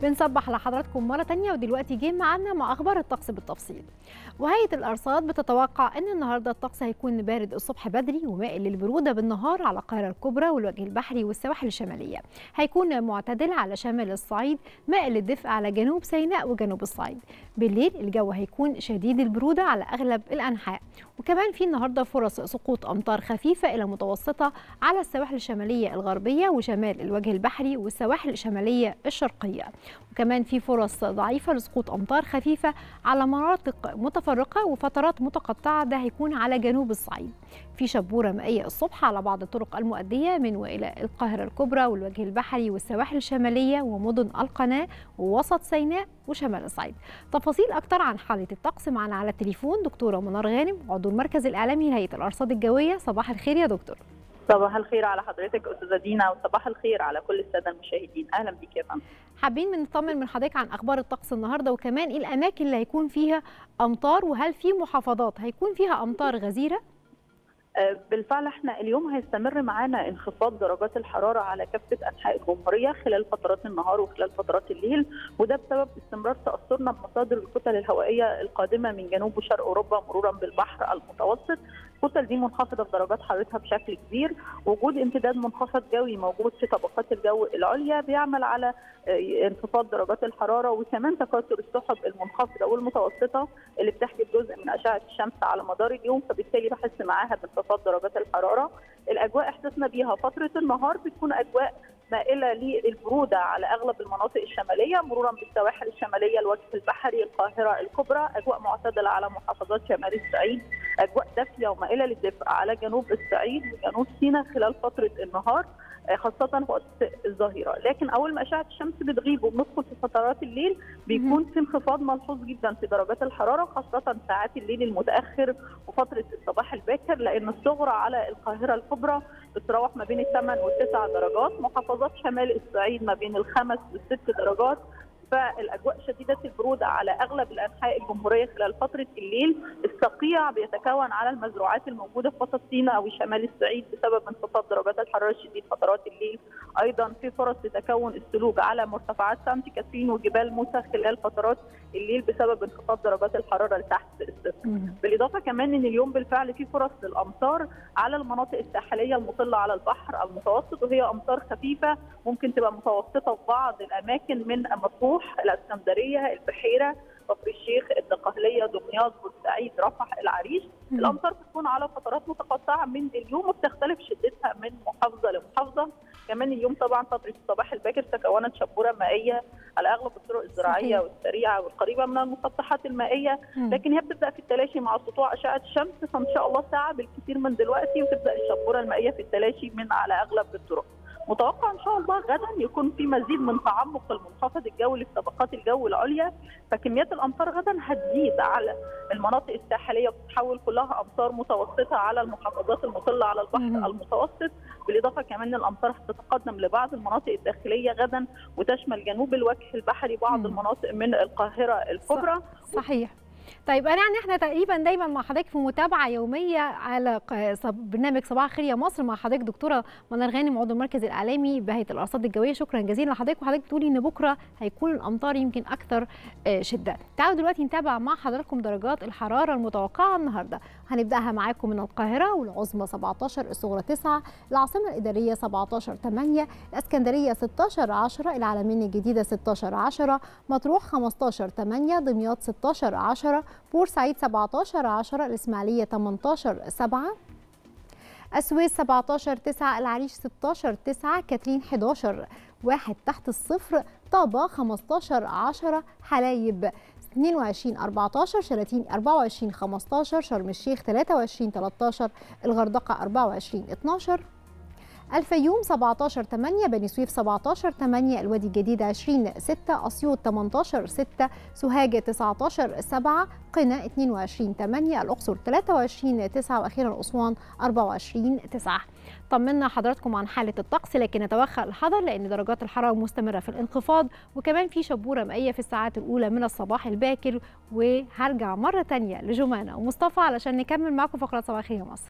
بنصبح لحضراتكم مرة تانية ودلوقتي جه معانا مع أخبار الطقس بالتفصيل وهيئة الأرصاد بتتوقع أن النهاردة الطقس هيكون بارد الصبح بدري ومائل للبرودة بالنهار على القاهرة الكبرى والوجه البحري والسواحل الشمالية هيكون معتدل على شمال الصعيد مائل للدفء على جنوب سيناء وجنوب الصعيد بالليل الجو هيكون شديد البرودة على أغلب الأنحاء وكمان في النهاردة فرص سقوط أمطار خفيفة إلى متوسطة على السواحل الشمالية الغربية وشمال الوجه البحري والسواحل الشمالية الشرقية وكمان في فرص ضعيفة لسقوط أمطار خفيفة على مناطق متفرقة وفترات متقطعة ده هيكون على جنوب الصعيد في شبورة مائية الصبح على بعض الطرق المؤدية من وإلى القاهرة الكبرى والوجه البحري والسواحل الشمالية ومدن القناة ووسط سيناء وشمال الصعيد تفاصيل أكتر عن حالة الطقس معنا على التليفون دكتورة منار غانم عضو المركز الإعلامي لهيئة الأرصاد الجوية صباح الخير يا دكتور صباح الخير على حضرتك استاذه دينا وصباح الخير على كل الساده المشاهدين اهلا بيك يا فندم حابين نطمن من حضرتك عن اخبار الطقس النهارده وكمان ايه الاماكن اللي هيكون فيها امطار وهل في محافظات هيكون فيها امطار غزيره بالفعل احنا اليوم هيستمر معانا انخفاض درجات الحراره على كافه انحاء الجمهوريه خلال فترات النهار وخلال فترات الليل وده بسبب استمرار تاثرنا بمصادر الكتل الهوائيه القادمه من جنوب وشرق اوروبا مرورا بالبحر المتوسط الكتل دي منخفضه في درجات حرارتها بشكل كبير وجود امتداد منخفض جوي موجود في طبقات الجو العليا بيعمل على انخفاض درجات الحراره وكمان تكاثر السحب المنخفضه والمتوسطه اللي بتحجب جزء من اشعه الشمس على مدار اليوم فبالتالي بحس معاها بانخفاض درجات الحراره الاجواء احساسنا بيها فتره النهار بتكون اجواء مائله للبروده على اغلب المناطق الشماليه مرورا بالسواحل الشماليه الوجه البحري القاهره الكبرى اجواء معتدله على محافظات شمال الصعيد اجواء دافيه ومائله للدفء على جنوب الصعيد وجنوب سيناء خلال فتره النهار خاصة وقت الظهيرة، لكن أول ما أشعة الشمس بتغيب وبندخل في فترات الليل بيكون في انخفاض ملحوظ جدا في درجات الحرارة خاصة ساعات الليل المتأخر وفترة الصباح الباكر لأن الصغرى على القاهرة الكبرى بتتراوح ما بين الثمان والتسع درجات، محافظات شمال الصعيد ما بين الخمس والست درجات، فالاجواء شديده البروده على اغلب الانحاء الجمهوريه خلال فتره الليل، الصقيع بيتكون على المزروعات الموجوده في وسط سيناء او شمال الصعيد بسبب انخفاض درجات الحراره الشديد فترات الليل، ايضا في فرص لتكون الثلوج على مرتفعات سانت كاترين وجبال موسى خلال فترات الليل بسبب انخفاض درجات الحراره لتحت الصفر. بالاضافه كمان ان اليوم بالفعل في فرص للامطار على المناطق الساحليه المطله على البحر المتوسط وهي امطار خفيفه ممكن تبقى متوسطه في بعض الاماكن من مطروح الاسكندريه البحيره كفر الشيخ الدقهليه دمياط بورسعيد رفح العريش الامطار بتكون على فترات متقطعه من اليوم وبتختلف شدتها من محافظه لمحافظه كمان اليوم طبعا فتره الصباح الباكر تكونت شبوره مائيه على اغلب الطرق الزراعيه والسريعه والقريبه من المسطحات المائيه لكن هي بتبدا في التلاشي مع سطوع اشعه الشمس فان شاء الله ساعه بالكثير من دلوقتي وتبدا الشبوره المائيه في التلاشي من على اغلب الطرق متوقع ان شاء الله غدا يكون في مزيد من تعمق المنخفض الجوي في طبقات الجو العليا فكميات الامطار غدا هتزيد على المناطق الساحليه وتتحول كلها امطار متوسطه على المحافظات المطله على البحر مم. المتوسط بالاضافه كمان الامطار هتتقدم لبعض المناطق الداخليه غدا وتشمل جنوب الوجه البحري بعض مم. المناطق من القاهره الكبرى صحيح طيب انا يعني احنا تقريبا دايما مع حضرتك في متابعه يوميه على برنامج صباح الخير يا مصر مع حضرتك دكتوره منار غانم عضو المركز الاعلامي بهيئه الارصاد الجويه شكرا جزيلا لحضرتك وحضرتك بتقولي ان بكره هيكون الامطار يمكن اكثر شده تعالوا دلوقتي نتابع مع حضراتكم درجات الحراره المتوقعه النهارده هنبداها معاكم من القاهره والعظمى 17 الصغرى 9 العاصمه الاداريه 17 8 الاسكندريه 16 10 العلمين الجديده 16 10 مطروح 15 8 دمياط 16 10 بورسعيد 17 10 الإسماعيلية 18 7 السويس 17 9 العريش 16 9 كاترين 11 واحد تحت الصفر طابة 15 10 حلايب 22 14 شلاتين 24 15 شرم الشيخ 23 13 الغردقة 24 12 الفيوم 17 8 بني سويف 17 8 الوادي الجديد 20 6 اسيوط 18 6 سوهاج 19 7 قنا 22 8 الاقصر 23 9 واخيرا اسوان 24 9 طمنا حضراتكم عن حاله الطقس لكن نتوخى الحذر لان درجات الحراره مستمره في الانخفاض وكمان في شبوره مائيه في الساعات الاولى من الصباح الباكر وهرجع مره ثانيه لجمانه ومصطفى علشان نكمل معكم فقره صباح الخير يا مصر